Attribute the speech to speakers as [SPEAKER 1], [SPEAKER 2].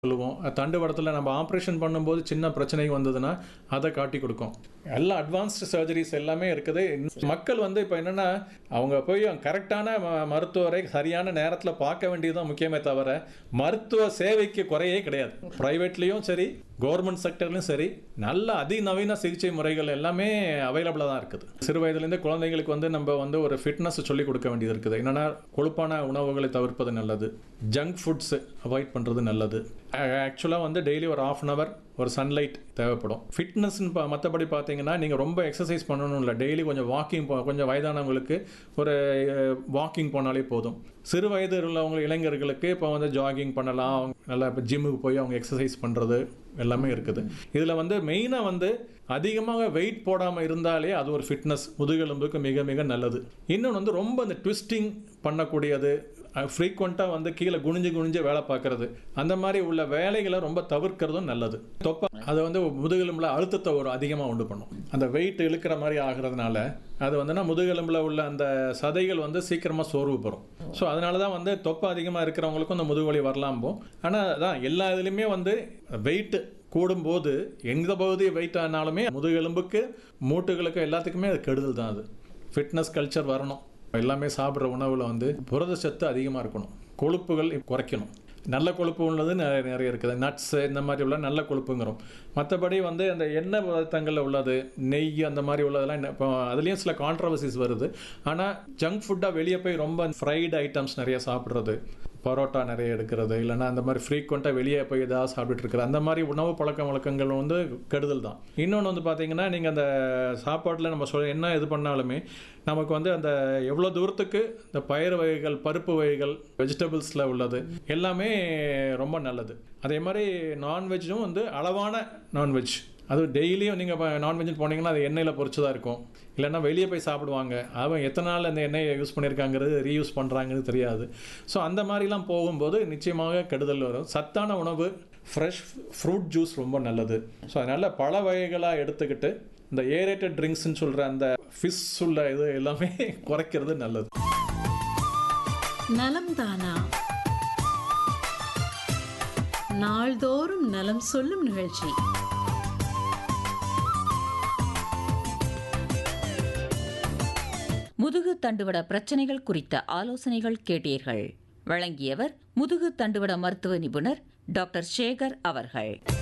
[SPEAKER 1] சொல்லுவோம் தண்டுவடத்தில் நம்ம ஆப்ரேஷன் பண்ணும்போது சின்ன பிரச்சனை வந்ததுன்னா அதை காட்டி கொடுக்கும் எல்லா அட்வான்ஸ்டு சர்ஜரிஸ் எல்லாமே இருக்குது மக்கள் வந்து இப்போ என்னென்னா அவங்க போய் கரெக்டான ம- மருத்துவரை சரியான நேரத்தில் பார்க்க வேண்டியதுதான் முக்கியமே தவிர மருத்துவ சேவைக்கு குறையே கிடையாது ப்ரைவேட்லேயும் சரி கவர்மெண்ட் செக்டர்லையும் சரி நல்ல அதிநவீன சிகிச்சை முறைகள் எல்லாமே அவைலபிளாக தான் இருக்குது சிறு வயதுலேருந்து குழந்தைங்களுக்கு வந்து நம்ம வந்து ஒரு ஃபிட்னஸ் சொல்லி கொடுக்க வேண்டியது இருக்குது என்னென்னா கொழுப்பான உணவுகளை தவிர்ப்பது நல்லது ஜங்க் ஃபுட்ஸ் அவாய்ட் பண்ணுறது நல்லது ஆக்சுவலாக வந்து டெய்லி ஒரு ஆஃப் அன் ஹவர் ஒரு சன்லைட் தேவைப்படும் ஃபிட்னஸ்னு பா மற்றபடி பார்த்தீங்கன்னா நீங்கள் ரொம்ப எக்ஸசைஸ் பண்ணணும் இல்லை டெய்லி கொஞ்சம் வாக்கிங் கொஞ்சம் வயதானவங்களுக்கு ஒரு வாக்கிங் போனாலே போதும் சிறு வயது உள்ளவங்க இளைஞர்களுக்கு இப்போ வந்து ஜாகிங் பண்ணலாம் அவங்க நல்லா இப்போ ஜிம்முக்கு போய் அவங்க எக்ஸசைஸ் பண்ணுறது எல்லாமே இருக்குது இதில் வந்து மெயினாக வந்து அதிகமாக வெயிட் போடாமல் இருந்தாலே அது ஒரு ஃபிட்னஸ் முதுகெலும்புக்கு மிக மிக நல்லது இன்னொன்று வந்து ரொம்ப அந்த ட்விஸ்டிங் பண்ணக்கூடியது ஃப்ரீக்வெண்ட்டாக வந்து கீழே குனிஞ்சு குனிஞ்சு வேலை பார்க்கறது அந்த மாதிரி உள்ள வேலைகளை ரொம்ப தவிர்க்கிறதும் நல்லது தொப்பை அது வந்து முதுகெலும்புல அழுத்தத்தை ஒரு அதிகமாக உண்டு பண்ணும் அந்த வெயிட் இழுக்கிற மாதிரி ஆகிறதுனால அது வந்துன்னா முதுகெலும்புல உள்ள அந்த சதைகள் வந்து சீக்கிரமாக சோர்வு பெறும் ஸோ அதனால தான் வந்து தொப்பை அதிகமாக இருக்கிறவங்களுக்கும் அந்த முதுகுவலி வரலாம் போகும் ஆனால் அதான் எல்லா இதுலேயுமே வந்து வெயிட் கூடும்போது எந்த பகுதி வெயிட் ஆனாலுமே முதுகெலும்புக்கு மூட்டுகளுக்கு எல்லாத்துக்குமே அது கெடுதல் தான் அது ஃபிட்னஸ் கல்ச்சர் வரணும் எல்லாமே சாப்பிட்ற உணவில் வந்து புரத சத்து அதிகமாக இருக்கணும் கொழுப்புகள் குறைக்கணும் நல்ல கொழுப்பு உள்ளது நிறைய நிறைய இருக்குது நட்ஸு இந்த மாதிரி உள்ள நல்ல கொழுப்புங்கிறோம் மற்றபடி வந்து அந்த எண்ணெய் பதார்த்தங்களில் உள்ளது நெய் அந்த மாதிரி உள்ளதெல்லாம் என்ன- இப்போ அதுலேயும் சில கான்ட்ரவர்சிஸ் வருது ஆனால் ஜங்க் ஃபுட்டாக வெளியே போய் ரொம்ப ஃப்ரைடு ஐட்டம்ஸ் நிறைய சாப்பிட்றது பரோட்டா நிறைய எடுக்கிறது இல்லைன்னா அந்த மாதிரி ஃப்ரீக்வெண்ட்டாக வெளியே போய் ஏதாவது சாப்பிட்டுட்டு இருக்கிறது அந்த மாதிரி உணவு பழக்க வழக்கங்கள் வந்து கெடுதல் தான் இன்னொன்று வந்து பார்த்தீங்கன்னா நீங்கள் அந்த சாப்பாட்டில் நம்ம சொல் என்ன இது பண்ணாலுமே நமக்கு வந்து அந்த எவ்வளோ தூரத்துக்கு இந்த பயிர் வகைகள் பருப்பு வகைகள் வெஜிடபிள்ஸில் உள்ளது எல்லாமே ரொம்ப நல்லது அதே மாதிரி நான்வெஜ்ஜும் வந்து அளவான நான்வெஜ் அது டெய்லியும் நீங்கள் நான்வெஜ் போனீங்கன்னா அது எண்ணெயில் பொரிச்சு தான் இருக்கும் இல்லைன்னா வெளியே போய் சாப்பிடுவாங்க அவன் எத்தனை நாள் அந்த எண்ணெயை யூஸ் பண்ணியிருக்காங்கிறது ரீயூஸ் பண்ணுறாங்கிறது தெரியாது ஸோ அந்த மாதிரிலாம் போகும்போது நிச்சயமாக கெடுதல் வரும் சத்தான உணவு ஃப்ரெஷ் ஃப்ரூட் ஜூஸ் ரொம்ப நல்லது ஸோ அதனால் பழ வகைகளாக எடுத்துக்கிட்டு இந்த ஏரேட்டட் ட்ரிங்க்ஸ்னு சொல்கிற அந்த ஃபிஷ் உள்ள இது எல்லாமே குறைக்கிறது நல்லது
[SPEAKER 2] நலம் தானா நாள்தோறும் நலம் சொல்லும் நிகழ்ச்சி
[SPEAKER 3] முதுகு தண்டுவட பிரச்சனைகள் குறித்த ஆலோசனைகள் கேட்டீர்கள் வழங்கியவர் முதுகு தண்டுவட மருத்துவ நிபுணர் டாக்டர் சேகர் அவர்கள்